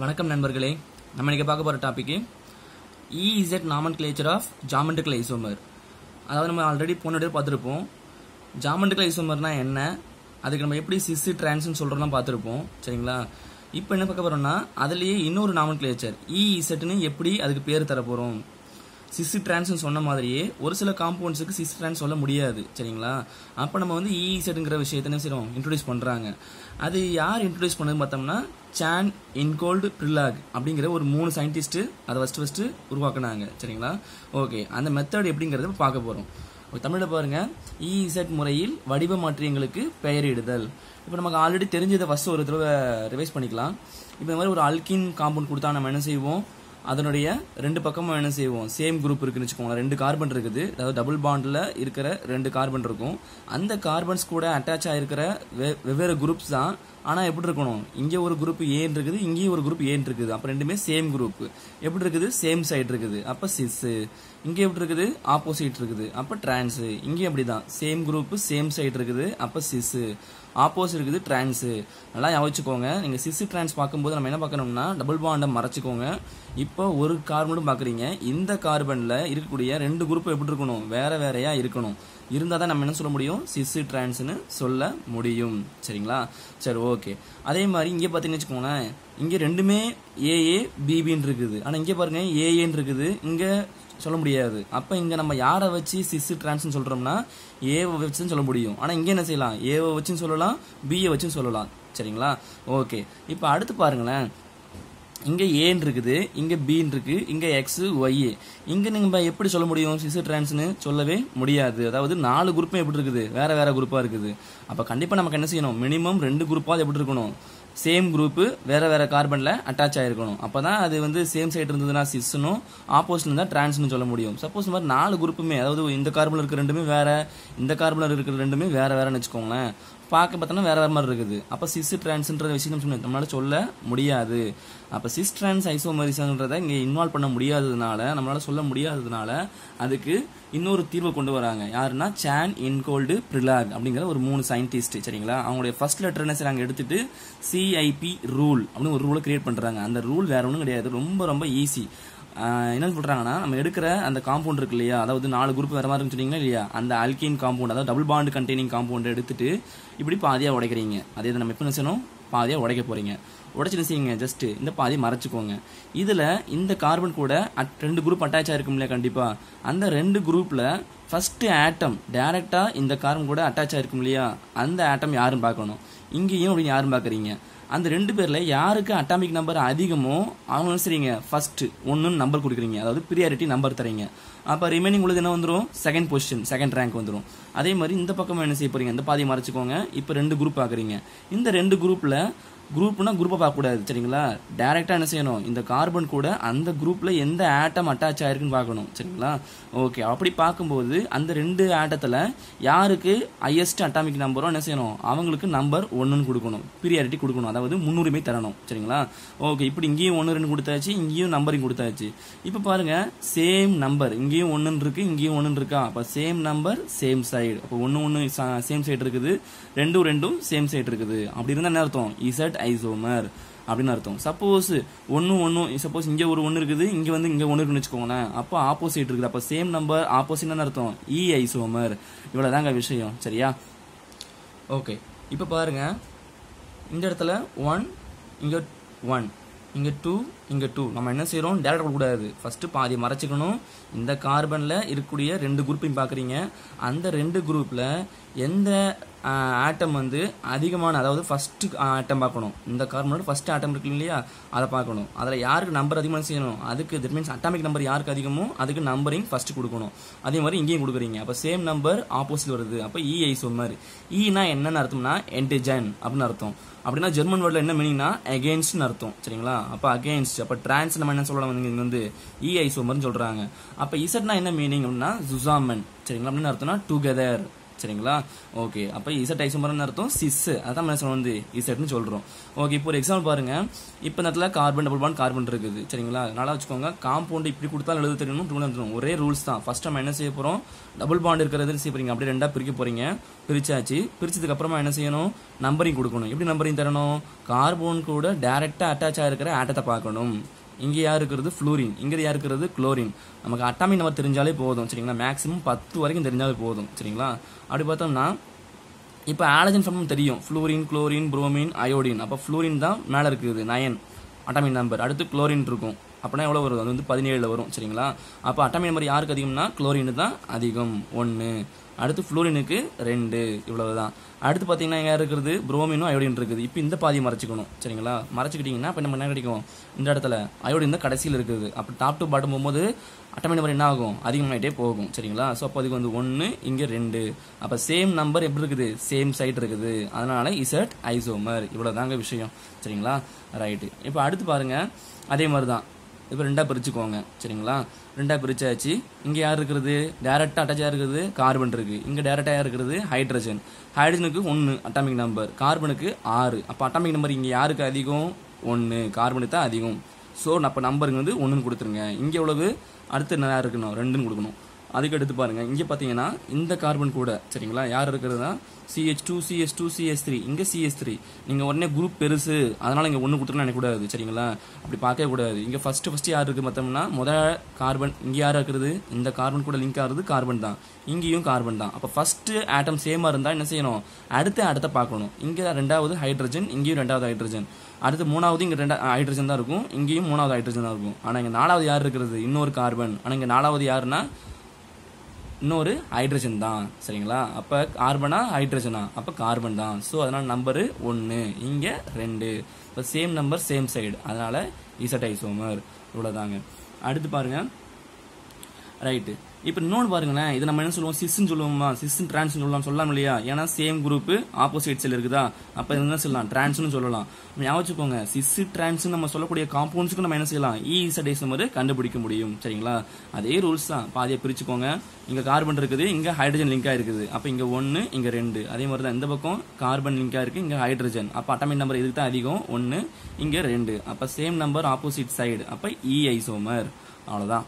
வணக்கம் நண்பர்களே நம்ம இன்னைக்கு பார்க்க போகிற topic E Z nomenclature of geometrical isomer அதாவது நம்ம ஆல்ரெடி போன வீடியோ பார்த்துருப்போம் ஜாமெண்ட்ரிக்கல் ஐசோமர்னா என்ன அதுக்கு நம்ம எப்படி சிஸ் டிரான்ஸ்னு சொல்கிறோம்லாம் பார்த்துருப்போம் சரிங்களா இப்போ என்ன பார்க்க போகிறோம்னா அதுலேயே இன்னொரு நாமன் கிளேச்சர் இஇசட்னு எப்படி அதுக்கு பேர் தர போகிறோம் சிஸ் டிரான்ஸ்னு சொன்ன மாதிரியே ஒரு சில காம்பவுண்ட்ஸுக்கு சிஸ் டிரான்ஸ் சொல்ல முடியாது சரிங்களா அப்போ நம்ம வந்து இஇசட்ங்கிற விஷயத்த என்ன செய்றோம் இன்ட்ரடியூஸ் பண்ணுறாங்க அது யார் இன்ட்ரடியூஸ் பண்ணதுன்னு பார்த்தோம்னா சான் இன்கோல்டு பிரிலாக் அப்படிங்கிற ஒரு மூணு சயின்டிஸ்ட்டு அதை ஃபஸ்ட்டு ஃபஸ்ட்டு உருவாக்குனாங்க சரிங்களா ஓகே அந்த மெத்தட் எப்படிங்கிறத பார்க்க போகிறோம் தமிழில் பாருங்க இஇசட் முறையில் வடிவ மாற்றியங்களுக்கு பெயரிடுதல் இப்போ நமக்கு ஆல்ரெடி தெரிஞ்சதை ஃபஸ்ட்டு ஒரு தடவை ரிவைஸ் பண்ணிக்கலாம் இப்போ இந்த மாதிரி ஒரு அல்கின் காம்பவுண்ட் கொடுத்தா நம்ம என்ன செய்வோம் அதனுடைய ரெண்டு பக்கமும் என்ன செய்வோம் சேம் குரூப் இருக்குன்னு வச்சுக்கோங்களேன் ரெண்டு கார்பன் இருக்குது அதாவது டபுள் பாண்டில் இருக்கிற ரெண்டு கார்பன் இருக்கும் அந்த கார்பன்ஸ் கூட அட்டாச் ஆகிருக்கிற வெ- வெவ்வேறு குரூப்ஸ் தான் ஆனால் எப்படி இருக்கணும் இங்கே ஒரு குரூப் ஏன் இருக்குது இங்கேயும் ஒரு குரூப் ஏன் இருக்குது அப்போ ரெண்டுமே சேம் குரூப் எப்படி இருக்குது சேம் சைடு இருக்குது அப்போ சிஸ்ஸு இங்கே எப்படி இருக்குது ஆப்போசிட் இருக்குது அப்போ டிரான்ஸு இங்கேயும் அப்படி தான் சேம் குரூப் சேம் சைடு இருக்குது அப்போ சிஸ்ஸு ஆப்போசிட் இருக்குது டிரான்ஸு நல்லா யோசிச்சுக்கோங்க நீங்கள் சிஸ் டிரான்ஸ் பார்க்கும்போது நம்ம என்ன பார்க்கணும்னா டபுள் பாண்டை மறைச்சிக்கோங்க இப்போ ஒரு கார்பனும் பார்க்குறீங்க இந்த கார்பனில் இருக்கக்கூடிய ரெண்டு குரூப் எப்படி இருக்கணும் வேற வேறையா இருக்கணும் இருந்தால் தான் நம்ம என்ன சொல்ல முடியும் சிஸ் டிரான்ஸ்னு சொல்ல முடியும் சரிங்களா சரி ஓகே அதே மாதிரி இங்கே பார்த்தீங்கன்னு வச்சுக்கோங்களேன் இங்கே ரெண்டுமே ஏஏ பிபின்னு இருக்குது ஆனால் இங்கே பாருங்க ஏஏன்னு இருக்குது இங்கே சொல்ல முடியாது அப்போ இங்கே நம்ம யாரை வச்சு சிஸ் டிரான்ஸ்னு சொல்கிறோம்னா ஏவை வச்சுன்னு சொல்ல முடியும் ஆனால் இங்கே என்ன செய்யலாம் ஏவை வச்சுன்னு சொல்லலாம் பியை வச்சுன்னு சொல்லலாம் சரிங்களா ஓகே இப்போ அடுத்து பாருங்களேன் இங்கே ஏன் இருக்குது இங்கே பீன் இருக்கு இங்கே எக்ஸ் ஒய் இங்கே நீங்கள் எப்படி சொல்ல முடியும் சிஸ் டிரான்ஸ்னு சொல்லவே முடியாது அதாவது நாலு குரூப்பும் எப்படி இருக்குது வேற வேற குரூப்பாக இருக்குது அப்போ கண்டிப்பாக நமக்கு என்ன செய்யணும் மினிமம் ரெண்டு குரூப்பாக எப்படி இருக்கணும் சேம் குரூப்பு வேற வேற கார்பனில் அட்டாச் ஆயிருக்கணும் அப்போ தான் அது வந்து சேம் சைடு இருந்ததுன்னா சிஸ்னும் ஆப்போசிட் இருந்தால் டிரான்ஸ்னு சொல்ல முடியும் சப்போஸ் இந்த மாதிரி நாலு குரூப்புமே அதாவது இந்த கார்பனில் இருக்கிற ரெண்டுமே வேற இந்த கார்பனில் இருக்கிற ரெண்டுமே வேற வேறன்னு வச்சுக்கோங்களேன் பார்க்க பார்த்தோன்னா வேற வேற மாதிரி இருக்குது அப்போ சிஸ் டிரான்ஸ்ன்ற விஷயம் நம்ம சொன்ன- நம்மளால சொல்ல முடியாது அப்போ சிஸ் டிரான்ஸ் ஐசோமரிசன்றதை இங்கே இன்வால்வ் பண்ண முடியாததுனால நம்மளால சொல்ல முடியாததுனால அதுக்கு இன்னொரு தீர்வை கொண்டு வராங்க யாருன்னா சான் இன்கோல்டு பிரிலாக் அப்படிங்கிற ஒரு மூணு சயின்டிஸ்ட் சரிங்களா அவங்களுடைய ஃபர்ஸ்ட் லெட்டர் என்ன செய்றாங்க எடுத்துட்டு சிஐபி ரூல் அப்படின்னு ஒரு ரூலை கிரியேட் பண்றாங்க அந்த ரூல் வேற ஒன்றும் கிடையாது ரொம்ப ரொம்ப ஈஸி என்ன சொல்றாங்கன்னா நம்ம எடுக்கிற அந்த காம்பவுண்ட் இருக்கு இல்லையா அதாவது நாலு குரூப் வேற மாதிரி சொன்னீங்களா இல்லையா அந்த அல்கீன் காம்பவுண்ட் அதாவது டபுள் பாண்ட் கண்டெய்னிங் காம்பவுண்ட் எடுத்துட்டு இப்படி பாதியா உடைக்கிறீங்க அதே இதை நம்ம எப்போ என்ன செய்யணும் பாதியா உடைக்க போறீங்க உடைச்சு செய்யுங்க ஜஸ்ட் இந்த பாதி மறைச்சுக்கோங்க இதுல இந்த கார்பன் கூட at- ரெண்டு குரூப் அட்டாச் ஆயிருக்கும் இல்லையா கண்டிப்பா அந்த ரெண்டு குரூப்ல ஃபர்ஸ்ட் ஆட்டம் டைரக்டா இந்த கார்பன் கூட அட்டாச் ஆயிருக்கும் இல்லையா அந்த ஆட்டம் யாருன்னு பார்க்கணும் இங்கேயும் அப்படின்னு யாருன்னு பார்க்குறீங்க அந்த ரெண்டு பேர்ல யாருக்கு அட்டாமிக் நம்பர் அதிகமோ அவங்க என்ன செய்றீங்க ஃபர்ஸ்ட் ஒன்றுன்னு நம்பர் கொடுக்குறீங்க அதாவது ப்ரியாரிட்டி நம்பர் தரீங்க அப்போ ரிமைனிங் உள்ளது என்ன வந்துடும் செகண்ட் பொசிஷன் செகண்ட் ரேங்க் வந்துடும் அதே மாதிரி இந்த பக்கம் என்ன செய்ய போறீங்க இந்த பாதியை மறைச்சிக்கோங்க இப்போ ரெண்டு குரூப் பார்க்குறீங்க இந்த ரெண்டு குரூப்ல குரூப்னா குரூப்பை பார்க்கக்கூடாது சரிங்களா டேரெக்டாக என்ன செய்யணும் இந்த கார்பன் கூட அந்த குரூப்பில் எந்த ஆட்டம் அட்டாச் ஆயிருக்குன்னு பார்க்கணும் சரிங்களா ஓகே அப்படி பார்க்கும்போது அந்த ரெண்டு ஆட்டத்தில் யாருக்கு ஹையஸ்ட் அட்டாமிக் நம்பரோ என்ன செய்யணும் அவங்களுக்கு நம்பர் ஒன்றுன்னு கொடுக்கணும் பீரியாரிட்டி கொடுக்கணும் அதாவது முன்னுரிமை தரணும் சரிங்களா ஓகே இப்படி இங்கேயும் ஒன்று ரெண்டு கொடுத்தாச்சு இங்கேயும் நம்பரிங் கொடுத்தாச்சு இப்போ பாருங்க சேம் நம்பர் இங்கேயும் ஒன்றுன்னு இருக்கு இங்கேயும் ஒன்றுன்னு இருக்கா அப்போ சேம் நம்பர் சேம் சைடு அப்போ ஒன்று ஒன்று சேம் சைடு இருக்குது ரெண்டும் ரெண்டும் சேம் சைடு இருக்குது அப்படி இருந்தால் என்ன அர்த்தம் இசட் ஐசோமர் அப்படின்னு அர்த்தம் சப்போஸ் ஒன்று ஒன்றும் சப்போஸ் இங்கே ஒரு ஒன்று இருக்குது இங்கே வந்து இங்கே ஒன்று இருக்குன்னு வச்சுக்கோங்களேன் அப்போ ஆப்போசிட் இருக்குது அப்போ சேம் நம்பர் ஆப்போசிட்னு அர்த்தம் இ ஐசோமர் இவ்வளோதாங்க விஷயம் சரியா ஓகே இப்போ பாருங்க இந்த இடத்துல ஒன் இங்கே ஒன் இங்கே டூ இங்கே டூ நம்ம என்ன செய்கிறோம் டேரக்ட் கொடுக்கூடாது ஃபஸ்ட்டு பாதி மறைச்சிக்கணும் இந்த கார்பனில் இருக்கக்கூடிய ரெண்டு குரூப்பையும் பார்க்குறீங்க அந்த ரெண்டு குரூப்பில் எந்த ஆட்டம் வந்து அதிகமான அதாவது ஃபஸ்ட்டு ஆட்டம் பார்க்கணும் இந்த கார்பனோட ஃபஸ்ட் ஆட்டம் இருக்கு இல்லையா அதை பார்க்கணும் அதில் யாருக்கு நம்பர் அதிகமாக செய்யணும் அதுக்கு தட் மீன்ஸ் அட்டாமிக் நம்பர் யாருக்கு அதிகமோ அதுக்கு நம்பரிங் ஃபஸ்ட்டு கொடுக்கணும் அதே மாதிரி இங்கேயும் கொடுக்குறீங்க அப்போ சேம் நம்பர் ஆப்போசிட் வருது அப்போ இ ஐசோமர் ஈனா என்னன்னு அர்த்தம்னா என்டிஜன் அப்படின்னு அர்த்தம் அப்படின்னா ஜெர்மன் வேர்டில் என்ன மீனிங்னா அகேன்ஸ்ட்னு அர்த்தம் சரிங்களா அப்போ அகேன்ஸ்ட் அப்போ டிரான்ஸ் நம்ம என்ன சொல்லலாம் இங்க வந்து இ ஐசோமர்னு சொல்றாங்க அப்போ இசட்னா என்ன மீனிங் அப்படின்னா ஜுசாமன் சரிங்களா அப்படின்னு அர்த்தம்னா டுகெதர் சரிங்களா ஓகே அப்போ இசட் ஐசோமர்னு அர்த்தம் சிஸ் அதான் நம்ம சொல்ல வந்து இசட்னு சொல்றோம் ஓகே இப்போ ஒரு எக்ஸாம்பிள் பாருங்க இப்போ இந்த இடத்துல கார்பன் டபுள் பாண்ட் கார்பன் இருக்குது சரிங்களா நல்லா வச்சுக்கோங்க காம்பவுண்ட் இப்படி கொடுத்தாலும் எழுத தெரியணும் டூ எழுதணும் ஒரே ரூல்ஸ் தான் ஃபர்ஸ்ட் நம்ம என்ன செய்ய போறோம் டபுள் பாண்ட் இருக்கிறது செய்ய போறீங்க அப்படியே ரெண்டா பிரிக்க போறீங்க பிரிச்சாச்சு பிரிச்சதுக்கு அப்புறமா என்ன செய்யணும் நம்பரிங் கொடுக்கணும் எப்படி நம்பரிங் தரணும் கார்பன் கூட டைரக்டா அட்டாச் ஆகிருக்கிற ஆட்டத்தை பார்க்கணும் இங்க யார் இருக்கிறது ஃப்ளூரின் இங்க யார் இருக்கிறது குளோரின் நமக்கு அட்டாமிக் நம்பர் தெரிஞ்சாலே போதும் சரிங்களா மேக்ஸிமம் பத்து வரைக்கும் தெரிஞ்சாலே போதும் சரிங்களா அப்படி பார்த்தோம்னா இப்போ ஆலஜன் ஃபார்ம் தெரியும் ஃப்ளூரின் குளோரின் புரோமின் அயோடின் அப்போ ஃப்ளூரின் தான் மேலே இருக்குது நயன் அட்டாமிக் நம்பர் அடுத்து குளோரின் இருக்கும் அப்படின்னா எவ்வளோ வரும் அது வந்து பதினேழில் வரும் சரிங்களா அப்போ அட்டாமிக் நம்பர் யாருக்கு அதிகம்னா குளோரின் தான் அதிகம் ஒன்று அடுத்து ஃப்ளூரினுக்கு ரெண்டு இவ்வளவுதான் அடுத்து பார்த்தீங்கன்னா எங்க இருக்கிறது புரோமினும் அயோடின் இருக்குது இப்போ இந்த பாதியை மறைச்சிக்கணும் சரிங்களா மறைச்சிக்கிட்டீங்கன்னா இப்போ நம்ம என்ன கிடைக்கும் இந்த இடத்துல அயோடின் தான் கடைசியில் இருக்குது அப்போ டாப் டு பாட்டம் போகும்போது அட்டமை நம்பர் என்ன ஆகும் அதிகமாகிட்டே போகும் சரிங்களா ஸோ அப்போ அதுக்கு வந்து ஒன்று இங்கே ரெண்டு அப்போ சேம் நம்பர் எப்படி இருக்குது சேம் சைட் இருக்குது அதனால இசட் ஐசோமர் இவ்வளோ தாங்க விஷயம் சரிங்களா ரைட்டு இப்போ அடுத்து பாருங்க அதே மாதிரி தான் இப்போ ரெண்டா பிரிச்சுக்கோங்க சரிங்களா ரெண்டா பிரிச்சாச்சு இங்க யார் இருக்கிறது டைரக்டா அட்டாச்சா இருக்குது கார்பன் இருக்கு இங்க டைரக்டா இருக்கிறது ஹைட்ரஜன் ஹைட்ரஜனுக்கு ஒன்று அட்டாமிக் நம்பர் கார்பனுக்கு ஆறு அப்போ அட்டாமிக் நம்பர் இங்க யாருக்கு அதிகம் ஒன்று கார்பனுக்கு தான் அதிகம் ஸோ அப்போ நம்பருங்க வந்து ஒன்றுன்னு கொடுத்துருங்க இங்கே எவ்வளவு அடுத்து என்ன இருக்கணும் ரெண்டுன்னு கொடுக்கணும் அதுக்கு எடுத்து பாருங்க இங்கே பார்த்தீங்கன்னா இந்த கார்பன் கூட சரிங்களா யார் இருக்கிறதுனா CH two CS two CS three இங்கே சிஎஸ் த்ரீ நீங்கள் உடனே குரூப் பெருசு அதனால இங்கே ஒன்று கொடுத்துருன்னு நினைக்கக்கூடாது சரிங்களா அப்படி பார்க்கவே கூடாது இங்கே ஃபர்ஸ்ட் ஃபர்ஸ்ட் யார் இருக்கு பார்த்தோம்னா முத கார்பன் இங்கே யார் இருக்கிறது இந்த கார்பன் கூட லிங்க் ஆகுறது கார்பன் தான் இங்கேயும் கார்பன் தான் அப்போ ஃபர்ஸ்ட் ஆட்டம் சேமாக இருந்தால் என்ன செய்யணும் அடுத்த ஆட்டத்தை பார்க்கணும் இங்கே ரெண்டாவது ஹைட்ரஜன் இங்கேயும் ரெண்டாவது ஹைட்ரஜன் அடுத்து மூணாவது இங்கே ரெண்டா ஹைட்ரஜன் தான் இருக்கும் இங்கேயும் மூணாவது ஹைட்ரஜன் தான் இருக்கும் ஆனால் இங்கே நாலாவது யார் இருக்கிறது இன்னொரு கார்பன் ஆனால் இங்கே நாலாவது யாருன்னா இன்னொரு ஹைட்ரஜன் தான் சரிங்களா அப்போ கார்பனா ஹைட்ரஜனா அப்போ கார்பன் தான் ஸோ அதனால நம்பரு ஒன்று இங்கே ரெண்டு இப்போ சேம் நம்பர் சேம் சைடு அதனால இசட் ஐசோமர் இவ்வளோதாங்க அடுத்து பாருங்க ரைட்டு இப்போ இன்னொன்று பாருங்களேன் இது நம்ம என்ன சொல்லுவோம் சிஸ்ன்னு சொல்லுவோமா சிஸ்ன்னு டிரான்ஸ் சொல்லலாம் சொல்லலாம் இல்லையா ஏன்னா சேம் குரூப் ஆப்போசிட் செல் இருக்குதா அப்போ என்ன சொல்லலாம் டிரான்ஸ்னு சொல்லலாம் ஞாபகம் வச்சுக்கோங்க சிஸ் டிரான்ஸ் நம்ம சொல்லக்கூடிய காம்பவுண்ட்ஸ்க்கு நம்ம என்ன செய்யலாம் இ இசடைசமர் கண்டுபிடிக்க முடியும் சரிங்களா அதே ரூல்ஸ் தான் பாதியை பிரிச்சுக்கோங்க இங்க கார்பன் இருக்குது இங்க ஹைட்ரஜன் லிங்கா இருக்குது அப்போ இங்க ஒன்று இங்க ரெண்டு அதே மாதிரி தான் இந்த பக்கம் கார்பன் லிங்கா இருக்கு இங்க ஹைட்ரஜன் அப்போ அட்டமிக் நம்பர் இதுக்கு தான் அதிகம் ஒன்று இங்க ரெண்டு அப்போ சேம் நம்பர் ஆப்போசிட் சைடு அப்போ இ ஐசோமர் அவ்வளோதான்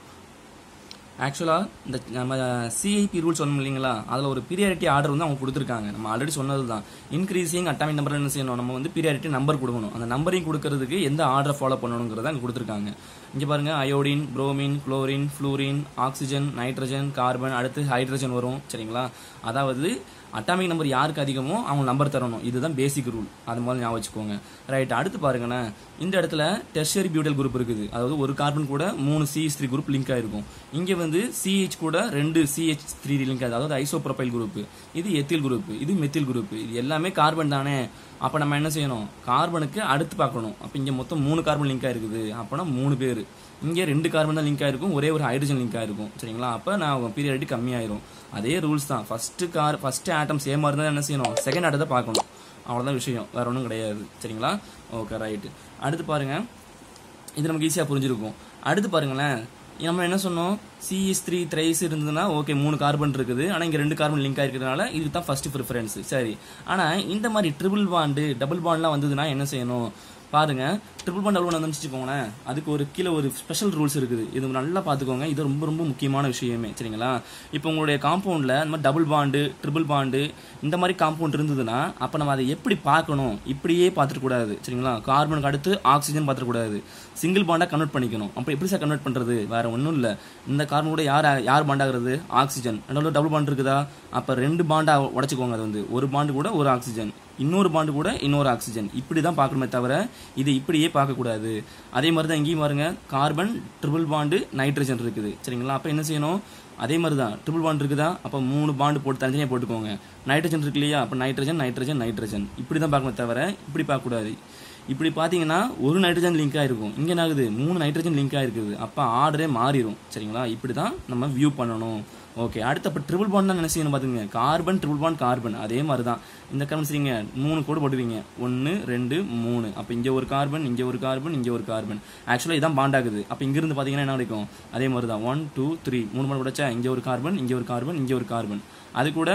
ஆக்சுவலாக இந்த நம்ம சிஐபி ரூல் சொன்னோம் இல்லைங்களா அதில் ஒரு பீரியாரிட்டி ஆர்டர் வந்து அவங்க கொடுத்துருக்காங்க நம்ம ஆல்ரெடி சொன்னது தான் இன்க்ரீசிங் அட்டாமிக் நம்பர் என்ன செய்யணும் நம்ம வந்து பீரியாரிட்டி நம்பர் கொடுக்கணும் அந்த நம்பரையும் கொடுக்கறதுக்கு எந்த ஆர்டரை ஃபாலோ பண்ணணுங்கிறத அங்கே கொடுத்துருக்காங்க இங்கே பாருங்க iodine bromine chlorine fluorine oxygen nitrogen carbon அடுத்து ஹைட்ரஜன் வரும் சரிங்களா அதாவது அட்டாமிக் நம்பர் யாருக்கு அதிகமோ அவங்க நம்பர் தரணும் இதுதான் பேசிக் ரூல் அது மாதிரி ஞாபகம் வச்சுக்கோங்க ரைட் அடுத்து பாருங்களேன் இந்த இடத்துல டெர்ஷரி பியூட்டல் குரூப் இருக்குது அதாவது ஒரு கார்பன் கூட மூணு சிஹெச் த்ரீ குரூப் லிங்க் ஆயிருக்கும் இங்க வந்து சிஹெச் கூட ரெண்டு சிஹெச் த்ரீ லிங்க் ஆகுது அதாவது ஐசோப்ரோபைல் குரூப் இது எத்தில் குரூப் இது மெத்தில் குரூப் இது எல்லாமே கார்பன் தானே அப்ப நம்ம என்ன செய்யணும் கார்பனுக்கு அடுத்து பார்க்கணும் அப்ப இங்க மொத்தம் மூணு கார்பன் லிங்க் ஆயிருக்குது அப்பனா மூணு பேர் இங்க ரெண்டு கார்பன் தான் லிங்க் ஆயிருக்கும் ஒரே ஒரு ஹைட்ரஜன் லிங்க் ஆயிருக்கும் சரிங்களா அப்ப நான் பீரியாரிட்டி கம்மியாயிரும் அதே ரூல்ஸ் தான் ஃபர்ஸ்ட் கார் ஃபர்ஸ்ட் ஆட்டம் சேமா இருந்தா என்ன செய்யணும் செகண்ட் ஆட்டத்தை பார்க்கணும் அவ்வளவுதான் விஷயம் வேற ஒன்றும் கிடையாது சரிங்களா ஓகே ரைட் அடுத்து பாருங்க இது நமக்கு ஈஸியாக புரிஞ்சிருக்கும் அடுத்து பாருங்களேன் நம்ம என்ன சொன்னோம் சிஎஸ் த்ரீ த்ரைஸ் இருந்ததுன்னா ஓகே மூணு கார்பன் இருக்குது ஆனால் இங்கே ரெண்டு கார்பன் லிங்க் ஆயிருக்கிறதுனால இது தான் ஃபர்ஸ்ட் ப்ரிஃபரன்ஸ் சரி ஆனால் இந்த மாதிரி ட்ரிபிள் பாண்டு டபுள் பாண்ட்லாம் வந்ததுன்னா என்ன செய்யணும் பாருங்க ட்ரிபிள் பாண்ட் டபுள் வந்து வச்சுக்கோங்களேன் அதுக்கு ஒரு கீழே ஒரு ஸ்பெஷல் ரூல்ஸ் இருக்குது இது நல்லா பார்த்துக்கோங்க இது ரொம்ப ரொம்ப முக்கியமான விஷயமே சரிங்களா இப்போ உங்களுடைய காம்பவுண்டில் இந்த மாதிரி டபுள் பாண்டு ட்ரிபிள் பாண்டு இந்த மாதிரி காம்பவுண்ட் இருந்ததுன்னா அப்போ நம்ம அதை எப்படி பார்க்கணும் இப்படியே பார்த்துட்டு கூடாது சரிங்களா கார்பனுக்கு அடுத்து ஆக்சிஜன் பார்த்துக்கூடாது சிங்கிள் பாண்டாக கன்வெர்ட் பண்ணிக்கணும் அப்போ எப்படி சார் கன்வெர்ட் பண்ணுறது வேற ஒன்றும் இல்லை இந்த கார்பன் கூட யார் யார் பாண்ட் ஆகுறது ஆக்சிஜன் நடுவில் டபுள் பாண்ட் இருக்குதா அப்போ ரெண்டு பாண்டா உடச்சிக்கோங்க அது வந்து ஒரு பாண்டு கூட ஒரு ஆக்சிஜன் இன்னொரு பாண்டு கூட இன்னொரு ஆக்சிஜன் இப்படி தான் பார்க்கணுமே தவிர இது இப்படியே பார்க்கக்கூடாது அதே மாதிரி தான் இங்கேயும் பாருங்க கார்பன் ட்ரிபிள் பாண்டு நைட்ரஜன் இருக்குது சரிங்களா அப்போ என்ன செய்யணும் அதே மாதிரி தான் ட்ரிபிள் பாண்ட் இருக்குதா அப்போ மூணு பாண்டு போட்டு தனித்தனியாக போட்டுக்கோங்க நைட்ரஜன் இருக்கு இல்லையா அப்போ நைட்ரஜன் நைட்ரஜன் நைட்ரஜன் இப்படி தான் பார்க்கணுமே தவிர இப்படி பார்க்கக்கூடாது இப்படி பார்த்தீங்கன்னா ஒரு நைட்ரஜன் லிங்க் ஆயிருக்கும் இங்கே என்ன ஆகுது மூணு நைட்ரஜன் லிங்க் ஆயிருக்குது அப்போ ஆர்டரே மாறிடும் சரிங்களா இப்படி தான் நம்ம வியூ பண்ணணும் ஓகே அடுத்து அப்போ ட்ரிபிள் பாண்ட் தான் என்ன செய்யணும் பார்த்துங்க கார்பன் ட்ரிபிள் பாண்ட் கார்பன் அதே மாதிரி தான் இந்த கார்பன் செய்யுங்க மூணு கோடு போட்டுவீங்க ஒன்று ரெண்டு மூணு அப்போ இங்கே ஒரு கார்பன் இங்கே ஒரு கார்பன் இங்கே ஒரு கார்பன் ஆக்சுவலாக இதான் பாண்ட் ஆகுது அப்போ இங்கிருந்து பார்த்தீங்கன்னா என்ன கிடைக்கும் அதே மாதிரி தான் ஒன் டூ த்ரீ மூணு பாண்ட் உடைச்சா இங்கே ஒரு கார்பன் இங்கே ஒரு கார்பன் இங்கே ஒரு கார்பன் அது கூட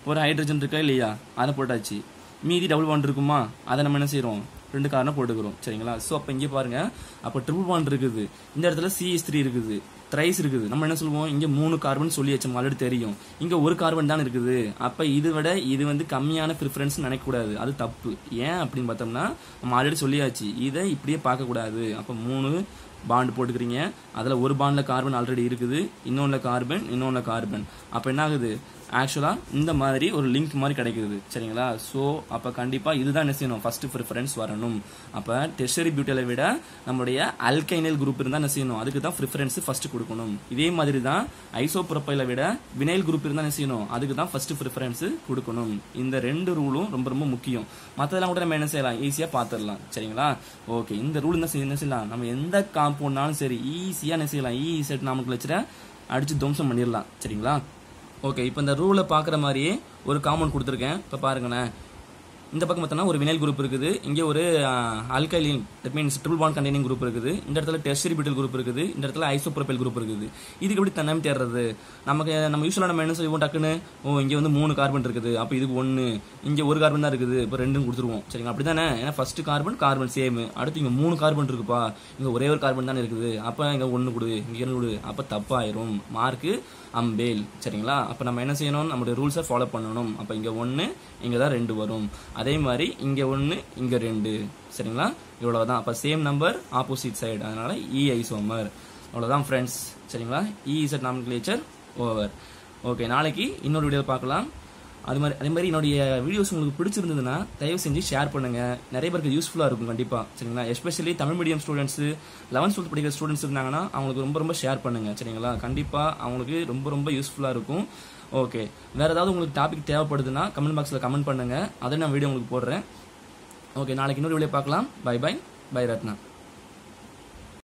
ஒரு ஹைட்ரஜன் இருக்கா இல்லையா அதை போட்டாச்சு மீதி டபுள் பாண்ட் இருக்குமா அதை நம்ம என்ன செய்கிறோம் ரெண்டு காரணம் போட்டுக்கிறோம் சரிங்களா ஸோ அப்போ இங்கே பாருங்க அப்போ ட்ரிபிள் பாண்ட் இருக்குது இந்த இடத்துல சிஎஸ் த்ரீ இருக்குது த்ரைஸ் இருக்குது நம்ம என்ன சொல்லுவோம் இங்கே மூணு கார்பன் சொல்லி வச்சோம் ஆல்ரெடி தெரியும் இங்கே ஒரு கார்பன் தான் இருக்குது அப்போ இது விட இது வந்து கம்மியான ப்ரிஃபரன்ஸ் நினைக்கக்கூடாது அது தப்பு ஏன் அப்படின்னு பார்த்தோம்னா நம்ம ஆல்ரெடி சொல்லியாச்சு இதை இப்படியே பார்க்கக்கூடாது அப்போ மூணு பாண்ட் போட்டுக்கிறீங்க அதில் ஒரு பாண்டில் கார்பன் ஆல்ரெடி இருக்குது இன்னொன்றில் கார்பன் இன்னொன்றில் கார்பன் அப்போ என்ன ஆகுது ஆக்சுவலாக இந்த மாதிரி ஒரு லிங்க் மாதிரி கிடைக்குது சரிங்களா ஸோ அப்போ கண்டிப்பாக இதுதான் என்ன செய்யணும் ஃபர்ஸ்ட் ப்ரிஃபரன்ஸ் வரணும் அப்போ டெர்ஷரி பியூட்டியில் விட நம்மளுடைய அல்கைனைல் குரூப் இருந்தால் என்ன செய்யணும் அதுக்கு தான் ப்ரிஃபரன்ஸ் ஃபர்ஸ்ட் கொடுக்கணும் இதே மாதிரி தான் ஐசோப்ரோப்பைல விட வினைல் குரூப் இருந்தால் என்ன செய்யணும் அதுக்கு தான் ஃபர்ஸ்ட் ப்ரிஃபரன்ஸ் கொடுக்கணும் இந்த ரெண்டு ரூலும் ரொம்ப ரொம்ப முக்கியம் மற்றதெல்லாம் கூட நம்ம என்ன செய்யலாம் ஈஸியாக பார்த்துடலாம் சரிங்களா ஓகே இந்த ரூல் என்ன செய்ய என்ன செய்யலாம் நம்ம எந்த காம்பவுண்ட்னாலும் சரி ஈஸியாக என்ன செய்யலாம் ஈ செட் நமக்கு வச்சுட்டு அடிச்சு துவம்சம் பண்ணிடலாம் சரிங்களா ஓகே இப்போ இந்த ரூலை பார்க்குற மாதிரியே ஒரு காம்பவுண்ட் கொடுத்துருக்கேன் இப்போ பாருங்களேன் இந்த பக்கம் பார்த்தோன்னா ஒரு வினைல் குரூப் இருக்குது இங்கே ஒரு alkyne that means triple bond containing group இருக்குது இந்த இடத்துல டெர்ஷரி பியூட்டில் குரூப் இருக்குது இந்த இடத்துல ஐசோப்ரோபைல் குரூப் இருக்குது இதுக்கு எப்படி தன்னம் தேடுறது நமக்கு நம்ம யூஸ்வலாக நம்ம என்ன செய்வோம் டக்குன்னு ஓ இங்கே வந்து மூணு கார்பன் இருக்குது அப்போ இதுக்கு ஒன்று இங்கே ஒரு கார்பன் தான் இருக்குது இப்போ ரெண்டும் கொடுத்துருவோம் சரிங்களா அப்படி தானே ஏன்னா ஃபர்ஸ்ட் கார்பன் கார்பன் சேம் அடுத்து இங்கே மூணு கார்பன் இருக்குப்பா இங்கே ஒரே ஒரு கார்பன் தானே இருக்குது அப்போ இங்கே ஒன்று கொடு இங்கே இரண்டு கொடு அப்போ தப்பாயிரும் மார்க்கு அம்பேல் சரிங்களா அப்போ நம்ம என்ன செய்யணும் நம்மளுடைய ரூல்ஸை ஃபாலோ பண்ணணும் அப்போ இங்கே ஒன்று இங்கே தான் ரெண்டு வரும் அதே மாதிரி இங்கே ஒன்று இங்கே ரெண்டு சரிங்களா இவ்வளோதான் அப்போ சேம் நம்பர் ஆப்போசிட் சைடு அதனால இ ஐசோமர் அவ்வளோதான் ஃப்ரெண்ட்ஸ் சரிங்களா E Z nomenclature over okay நாளைக்கு இன்னொரு வீடியோ பார்க்கலாம் அது மாதிரி அதே மாதிரி என்னுடைய வீடியோஸ் உங்களுக்கு பிடிச்சிருந்ததுன்னா தயவு செஞ்சு ஷேர் பண்ணுங்க நிறைய பேருக்கு யூஸ்ஃபுல்லாக இருக்கும் கண்டிப்பாக சரிங்களா especially Tamil medium students eleventh twelfth படிக்கிற ஸ்டூடெண்ட்ஸ் இருந்தாங்கன்னா அவங்களுக்கு ரொம்ப ரொம்ப ஷேர் பண்ணுங்க சரிங்களா கண்டிப்பாக அவங்களுக்கு ரொம்ப ரொம்ப யூஸ்ஃபுல்லாக இருக்கும் ஓகே வேற ஏதாவது உங்களுக்கு டாபிக் தேவைப்படுதுன்னா கமெண்ட் பாக்ஸில் கமெண்ட் பண்ணுங்க அதை நான் வீடியோ உங்களுக்கு போடுறேன் ஓகே நாளைக்கு இன்னொரு வீடியோ பார்க்கலாம் பை பை பை ரத்னா